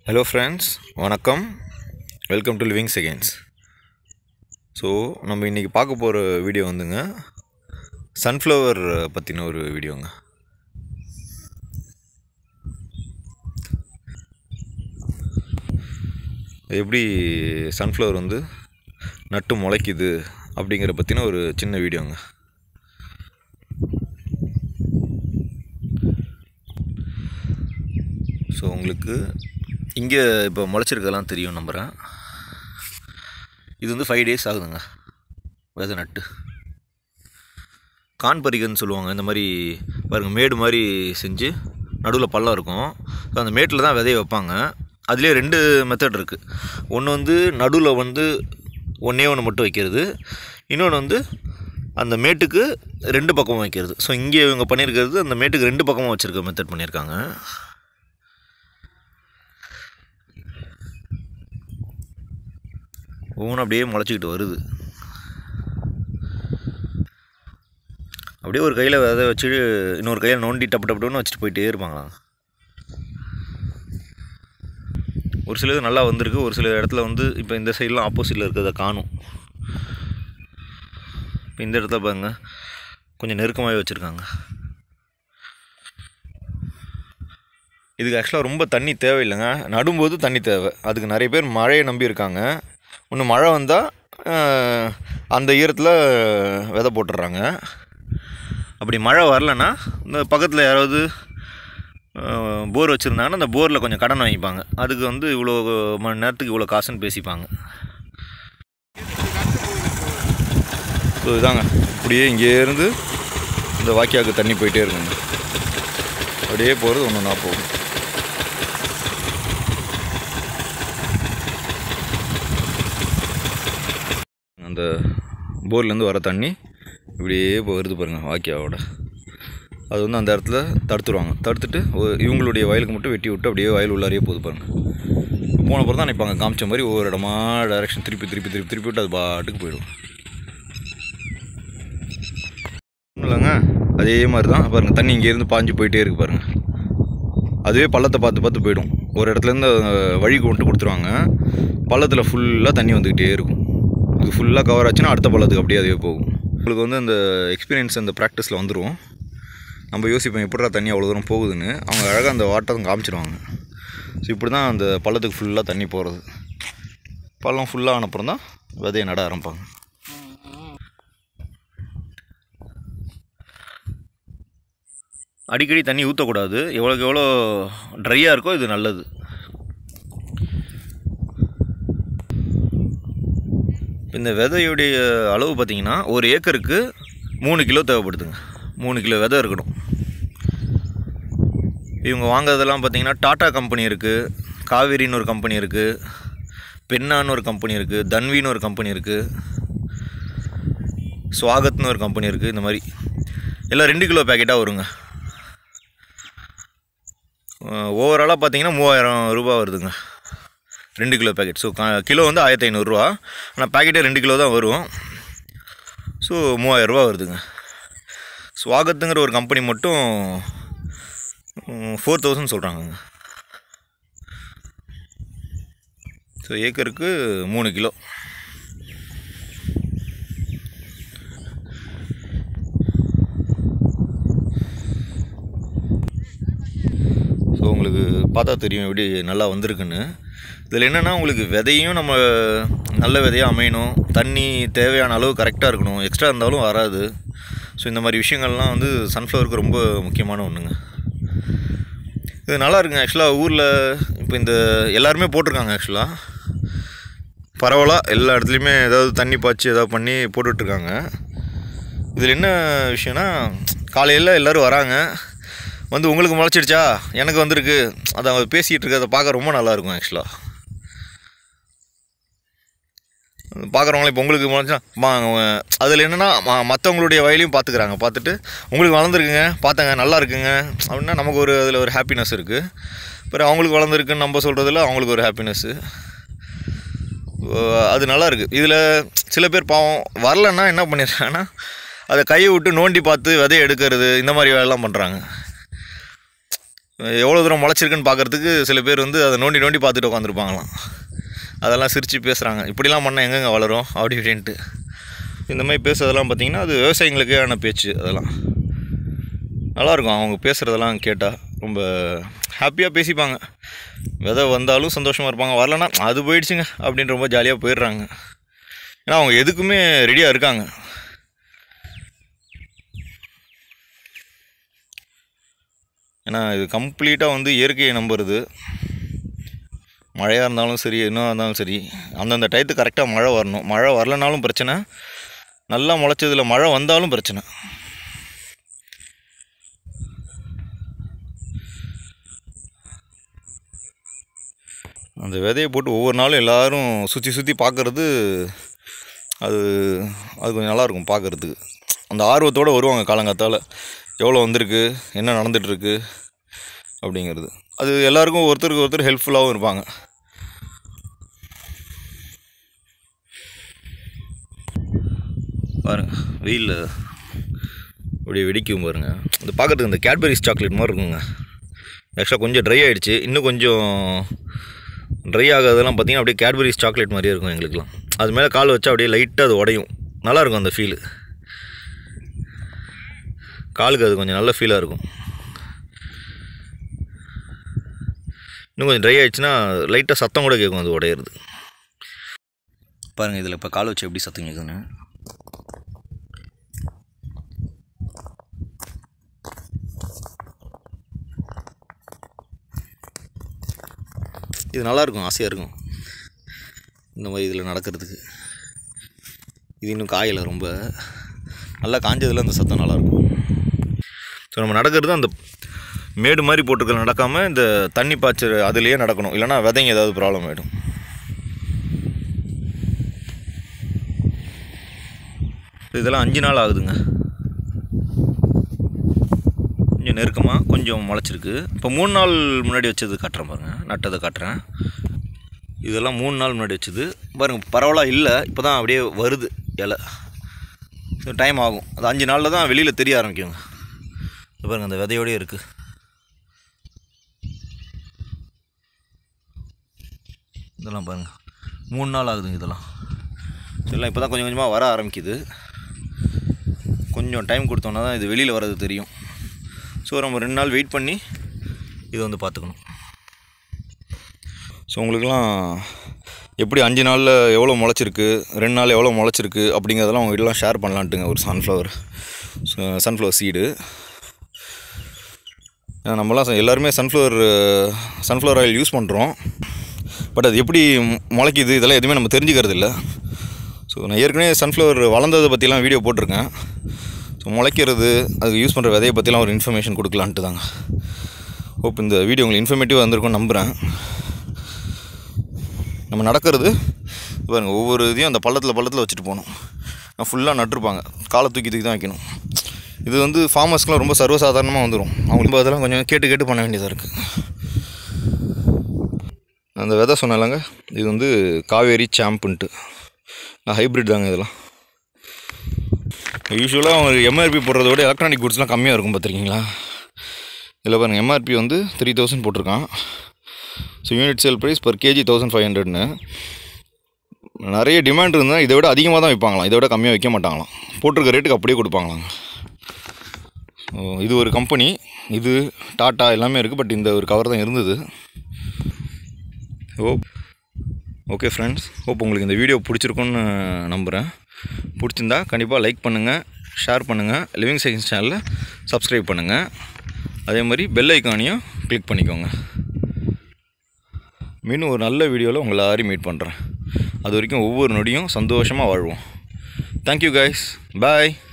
hello friends வணக்கம் welcome to living seconds so நம்ம இன்றைக்கி பார்க்க போகிற வீடியோ வந்துங்க சன்ஃப்ளவர் பற்றின ஒரு வீடியோங்க எப்படி சன்ஃப்ளவர் வந்து நட்டு முளைக்குது அப்படிங்கிற பற்றின ஒரு சின்ன வீடியோங்க ஸோ உங்களுக்கு இங்கே இப்போ முளைச்சிருக்கெல்லாம் தெரியும் நம்புகிறேன் இது வந்து ஃபைவ் டேஸ் ஆகுதுங்க விதை நட்டு கான் பறிக்கன்னு சொல்லுவாங்க இந்த மாதிரி பாருங்கள் மேடு மாதிரி செஞ்சு நடுவில் பள்ளம் இருக்கும் ஸோ அந்த மேட்டில் தான் விதைய வைப்பாங்க அதுலேயே ரெண்டு மெத்தட் இருக்குது ஒன்று வந்து நடுவில் வந்து ஒன்றே ஒன்று மட்டும் வைக்கிறது இன்னொன்று வந்து அந்த மேட்டுக்கு ரெண்டு பக்கமும் வைக்கிறது ஸோ இங்கே இவங்க பண்ணியிருக்கிறது அந்த மேட்டுக்கு ரெண்டு பக்கமும் வச்சுருக்க மெத்தட் பண்ணியிருக்காங்க ஒவ்வொன்றும் அப்படியே முளைச்சிக்கிட்டு வருது அப்படியே ஒரு கையில் விதை வச்சு இன்னொரு கையில் நோண்டி டப்பு டப்பு டப்புன்னு வச்சுட்டு போயிட்டே இருப்பாங்க ஒரு சிலது நல்லா வந்திருக்கு ஒரு சில இடத்துல வந்து இப்போ இந்த சைட்லாம் ஆப்போசிட்டில் இருக்கிறத காணும் இப்போ இந்த இடத்துல பாருங்க கொஞ்சம் நெருக்கமாகவே வச்சுருக்காங்க இதுக்கு ஆக்சுவலாக ரொம்ப தண்ணி தேவையில்லைங்க நடும்போது தண்ணி தேவை அதுக்கு நிறைய பேர் மழையை நம்பி இருக்காங்க ஒன்று மழை வந்தால் அந்த ஈரத்தில் விதை போட்டுடுறாங்க அப்படி மழை வரலன்னா இந்த பக்கத்தில் யாராவது போர் வச்சுருந்தாங்கன்னா அந்த போரில் கொஞ்சம் கடன் வாங்கிப்பாங்க அதுக்கு வந்து இவ்வளோ மணி நேரத்துக்கு இவ்வளோ காசுன்னு பேசிப்பாங்க ஸோ இதாங்க இப்படியே இங்கேருந்து இந்த வாக்கியாவுக்கு தண்ணி போயிட்டே இருக்குங்க அப்படியே போகிறது ஒன்று ஒன்றா போகும் அந்த போர்லேருந்து வர தண்ணி இப்படியே இப்போ வருது பாருங்கள் வாக்கியாவோட அது வந்து அந்த இடத்துல தடுத்துருவாங்க தடுத்துட்டு ஒ- இவங்களுடைய வயலுக்கு மட்டும் வெட்டி விட்டு அப்படியே வயல் உள்ளாரியே போகுது பாருங்கள் போன பிறகு தான் இப்போ அங்கே காமிச்ச மாதிரி ஒவ்வொரு இடமா டைரெக்ஷன் திருப்பி திருப்பி திருப்பி திருப்பி விட்டு அது பாட்டுக்கு போயிடும் ஒன்றும் இல்லைங்க அதே மாதிரி தான் பாருங்கள் தண்ணி இங்கேருந்து பாஞ்சு போயிட்டே இருக்கு பாருங்கள் அதுவே பள்ளத்தை பார்த்து பார்த்து போயிடும் ஒரு இடத்துலேருந்து அஹ், வழி கொண்டு கொடுத்துருவாங்க பள்ளத்தில் ஃபுல்லாக தண்ணி வந்துக்கிட்டே இருக்கும் இது ஃபுல்லாக கவர் ஆச்சுன்னா அடுத்த பள்ளத்துக்கு அப்படியே அதுவே போகும் உங்களுக்கு வந்து அந்த எக்ஸ்பீரியன்ஸ் அந்த ப்ராக்டிஸில் வந்துடும் நம்ம யோசிப்போம் எப்படிடா தண்ணி அவ்வளோ தூரம் போகுதுன்னு அவங்க அழகாக அந்த வாட்டத்தை காமிச்சிடுவாங்க ஸோ இப்படி தான் அந்த பள்ளத்துக்கு ஃபுல்லாக தண்ணி போகிறது பள்ளம் ஃபுல்லாக ஆனப்புறம் தான் விதையை நட ஆரம்பிப்பாங்க அடிக்கடி தண்ணி ஊற்றக்கூடாது எவ்வளோக்கு எவ்வளோ ட்ரையாக இருக்கோ இது நல்லது இந்த விதையுடைய அளவு பார்த்தீங்கன்னா ஒரு ஏக்கருக்கு மூணு கிலோ தேவைப்படுதுங்க மூணு கிலோ விதை இருக்கணும் இவங்க வாங்குறதெல்லாம் பார்த்தீங்கன்னா டாடா கம்பெனி இருக்குது காவேரின்னு ஒரு கம்பெனி இருக்குது பென்னான்னு ஒரு கம்பெனி இருக்குது தன்வின்னு ஒரு கம்பெனி இருக்குது ஸ்வாகத்னு ஒரு கம்பெனி இருக்குது இந்த மாதிரி எல்லாம் ரெண்டு கிலோ பேக்கெட்டாக வருங்க ஓவராலாக பார்த்தீங்கன்னா மூவாயிரம் ரூபாய் வருதுங்க ரெண்டு கிலோ பேக்கெட் ஸோ கிலோ வந்து ஆயிரத்தி ஐநூறுரூவா ஆனால் பேக்கெட்டே ரெண்டு கிலோ தான் வரும் ஸோ மூவாயிரரூபா வருதுங்க ஸ்வாகத்துங்கிற ஒரு கம்பெனி மட்டும் ஃபோர் தௌசண்ட் சொல்கிறாங்க ஸோ ஏக்கருக்கு மூணு கிலோ ஸோ உங்களுக்கு பார்த்தா தெரியும் எப்படி நல்லா வந்திருக்குன்னு இதில் என்னென்னா உங்களுக்கு விதையும் நம்ம நல்ல விதையாக அமையணும் தண்ணி தேவையான அளவு கரெக்டாக இருக்கணும் எக்ஸ்ட்ரா இருந்தாலும் வராது ஸோ இந்த மாதிரி விஷயங்கள்லாம் வந்து சன்ஃப்ளவருக்கு ரொம்ப முக்கியமான ஒன்றுங்க இது நல்லா இருக்குங்க ஆக்சுவலாக ஊரில் இப்போ இந்த எல்லாருமே போட்டிருக்காங்க ஆக்சுவலாக பரவலாக எல்லா இடத்துலையுமே ஏதாவது தண்ணி பாய்ச்சி ஏதாவது பண்ணி போட்டுட்ருக்காங்க இதில் என்ன விஷயம்னா காலையில் எல்லோரும் வராங்க வந்து உங்களுக்கு முளைச்சிடுச்சா எனக்கு வந்திருக்கு அதை அவங்க பேசிகிட்டு இருக்கிறத பார்க்க ரொம்ப நல்லாயிருக்கும் ஆக்சுவலாக பார்க்குறவங்களே இப்போ உங்களுக்கு முளைச்சா அதில் என்னென்னா மற்றவங்களுடைய வயலையும் பார்த்துக்குறாங்க பார்த்துட்டு உங்களுக்கு வளர்ந்துருக்குங்க பார்த்தங்க நல்லா இருக்குங்க அப்படின்னா நமக்கு ஒரு அதில் ஒரு ஹாப்பினஸ் இருக்குது அப்புறம் அவங்களுக்கு வளர்ந்துருக்குன்னு நம்ம சொல்கிறதுல அவங்களுக்கு ஒரு ஹாப்பினஸ்ஸு அது நல்லா இருக்குது இதில் சில பேர் பாவம் வரலன்னா என்ன பண்ணிடுறாங்கன்னா அதை கையை விட்டு நோண்டி பார்த்து விதைய எடுக்கிறது இந்த மாதிரி வேலைலாம் பண்ணுறாங்க எவ்வளோ தூரம் முளைச்சிருக்குன்னு பார்க்குறதுக்கு சில பேர் வந்து அதை நோண்டி நோண்டி பார்த்துட்டு உட்காந்துருப்பாங்களாம் அதெல்லாம் சிரித்து பேசுகிறாங்க இப்படிலாம் பண்ணால் எங்கெங்கே வளரும் அப்படி இப்படின்ட்டு இந்த மாதிரி பேசுறதெல்லாம் பார்த்திங்கன்னா அது விவசாயிங்களுக்கான பேச்சு அதெல்லாம் நல்லாயிருக்கும் அவங்க பேசுகிறதெல்லாம் கேட்டால் ரொம்ப ஹாப்பியாக பேசிப்பாங்க விதை வந்தாலும் சந்தோஷமாக இருப்பாங்க வரலன்னா அது போயிடுச்சுங்க அப்படின்னு ரொம்ப ஜாலியாக போயிடுறாங்க ஏன்னா அவங்க எதுக்குமே ரெடியாக இருக்காங்க ஏன்னா இது கம்ப்ளீட்டாக வந்து இயற்கையை நம்புறது மழையாக இருந்தாலும் சரி என்ன இருந்தாலும் சரி அந்தந்த டயத்துக்கு கரெக்டாக மழை வரணும் மழை வரலனாலும் பிரச்சனை நல்லா முளைச்சதுல மழை வந்தாலும் பிரச்சனை அந்த விதையை போட்டு ஒவ்வொரு நாளும் எல்லாரும் சுற்றி சுற்றி பார்க்குறது அது அது கொஞ்சம் நல்லாயிருக்கும் பார்க்குறதுக்கு அந்த ஆர்வத்தோடு வருவாங்க காலங்காத்தால் எவ்வளோ வந்திருக்கு என்ன நடந்துகிட்ருக்கு அப்படிங்கிறது அது எல்லாருக்கும் ஒருத்தருக்கு ஒருத்தர் ஹெல்ப்ஃபுல்லாகவும் இருப்பாங்க பாருங்க வெயிலில் அப்படியே வெடிக்கும் பாருங்க இது பார்க்குறதுக்கு இந்த கேட்பரிஸ் சாக்லேட் மாதிரி இருக்குங்க ஆக்சுவலாக கொஞ்சம் ட்ரை ஆகிடுச்சு இன்னும் கொஞ்சம் ட்ரை ஆகாதெல்லாம் பார்த்தீங்கன்னா அப்படியே கேட்பரிஸ் சாக்லேட் மாதிரியே இருக்கும் எங்களுக்குலாம் அது மேலே கால் வச்சா அப்படியே லைட்டாக அது உடையும் நல்லாயிருக்கும் அந்த ஃபீலு காலுக்கு அது கொஞ்சம் நல்ல ஃபீலாக இருக்கும் இன்னும் கொஞ்சம் ட்ரை ஆயிடுச்சுன்னா லைட்டாக சத்தம் கூட கேட்கும் அது உடையிறது பாருங்கள் இதில் இப்போ கால் வச்சு எப்படி சத்தம் கேட்குதுன்னு இது நல்லாயிருக்கும் ஆசையாக இருக்கும் இந்த மாதிரி இதில் நடக்கிறதுக்கு இது இன்னும் காயலை ரொம்ப நல்லா காஞ்சதில் அந்த சத்தம் நல்லாயிருக்கும் ஸோ நம்ம நடக்கிறது அந்த மேடு மாதிரி போட்டுருக்க நடக்காமல் இந்த தண்ணி பாய்ச்சல் அதுலேயே நடக்கணும் இல்லைனா விதைங்க ஏதாவது ப்ராப்ளம் ஆகிடும் இதெல்லாம் அஞ்சு நாள் ஆகுதுங்க கொஞ்சம் நெருக்கமாக கொஞ்சம் முளைச்சிருக்கு இப்போ மூணு நாள் முன்னாடி வச்சது காட்டுறேன் பாருங்கள் நட்டதை காட்டுறேன் இதெல்லாம் மூணு நாள் முன்னாடி வச்சது பாருங்கள் பரவாயில்ல இல்லை இப்போ தான் அப்படியே வருது இலை ஸோ டைம் ஆகும் அது அஞ்சு நாளில் தான் வெளியில் தெரிய ஆரம்பிக்குங்க இது பாருங்கள் அந்த விதையோடயே இருக்குது இதெல்லாம் பாருங்கள் மூணு நாள் ஆகுதுங்க இதெல்லாம் இதெல்லாம் இப்போ தான் கொஞ்சம் கொஞ்சமாக வர ஆரம்பிக்குது கொஞ்சம் டைம் கொடுத்தோன்னா தான் இது வெளியில் வர்றது தெரியும் ஸோ நம்ம ரெண்டு நாள் வெயிட் பண்ணி இது வந்து பார்த்துக்கணும் ஸோ உங்களுக்கெல்லாம் எப்படி அஞ்சு நாளில் எவ்வளோ முளைச்சிருக்கு ரெண்டு நாள் எவ்வளோ முளைச்சிருக்கு அப்படிங்கிறதெல்லாம் உங்கள்கிட்டலாம் ஷேர் பண்ணலான்ட்டுங்க ஒரு சன்ஃப்ளவர் சன்ஃப்ளவர் சீடு நம்மலாம் ச- எல்லாருமே சன்ஃப்ளவர் சன்ஃப்ளவர் ஆயில் யூஸ் பண்ணுறோம் பட் அது எப்படி மு- முளைக்குது இதெல்லாம் எதுவுமே நம்ம தெரிஞ்சுக்கிறது இல்லை ஸோ நான் ஏற்கனவே சன்ஃப்ளவர் வளர்ந்ததை பற்றிலாம் வீடியோ போட்டிருக்கேன் ஸோ முளைக்கிறது அதுக்கு யூஸ் பண்ணுற விதையை பற்றிலாம் ஒரு இன்ஃபர்மேஷன் கொடுக்கலான்ட்டு தாங்க ஹோப் இந்த வீடியோ உங்களுக்கு இன்ஃபர்மேட்டிவாக வந்திருக்கும்னு நம்புகிறேன் நம்ம நடக்கிறது பாருங்க ஒவ்வொரு இதையும் அந்த பள்ளத்தில் பள்ளத்தில் வச்சுட்டு போகணும் ஃபுல்லாக நட்டுருப்பாங்க காலை தூக்கி தூக்கி தான் வைக்கணும் இது வந்து ஃபார்மர்ஸ்க்குலாம் ரொம்ப சர்வசாதாரணமாக வந்துடும் அவங்களுக்கு அதெல்லாம் கொஞ்சம் கேட்டு கேட்டு பண்ண வேண்டியதாக இருக்குது அந்த விதை சொன்னேன்லங்க இது வந்து காவேரி சாம்புன்ட்டு ஹைப்ரிட் தாங்க இதெல்லாம் யூஸ்வலாக அவங்க எம்ஆர்பி போடுறத விட எலக்ட்ரானிக் குட்ஸ்லாம் கம்மியாக இருக்கும் பார்த்துருக்கீங்களா இதில் பாருங்கள் எம்ஆர்பி வந்து த்ரீ தௌசண்ட் போட்டிருக்கான் so unit sale price per KG thousand five ஹண்ட்ரட்னு நிறைய டிமாண்ட் இருந்தால் இதை விட அதிகமாக தான் விற்பாங்களாம் இதை விட கம்மியாக விற்க மாட்டாங்களாம் போட்டிருக்க ரேட்டுக்கு அப்படியே கொடுப்பாங்களாம் ஸோ இது ஒரு கம்பெனி இது டாட்டா எல்லாமே இருக்குது பட் இந்த ஒரு கவர் தான் இருந்தது ஹோப் ஓகே ஃப்ரெண்ட்ஸ் ஹோப் உங்களுக்கு இந்த வீடியோ பிடிச்சிருக்குன்னு நம்புகிறேன் பிடிச்சிருந்தா கண்டிப்பாக லைக் பண்ணுங்கள் ஷேர் பண்ணுங்கள் லிவிங் செகண்ட்ஸ் சேனலில் சப்ஸ்கிரைப் பண்ணுங்கள் அதே மாதிரி பெல் ஐக்கானையும் கிளிக் பண்ணிக்கோங்க மீண்டும் ஒரு நல்ல வீடியோவில் உங்களை எல்லாரையும் மீட் பண்ணுறேன் அது வரைக்கும் ஒவ்வொரு நொடியும் சந்தோஷமாக வாழ்வோம் தேங்க்யூ கைஸ் பாய்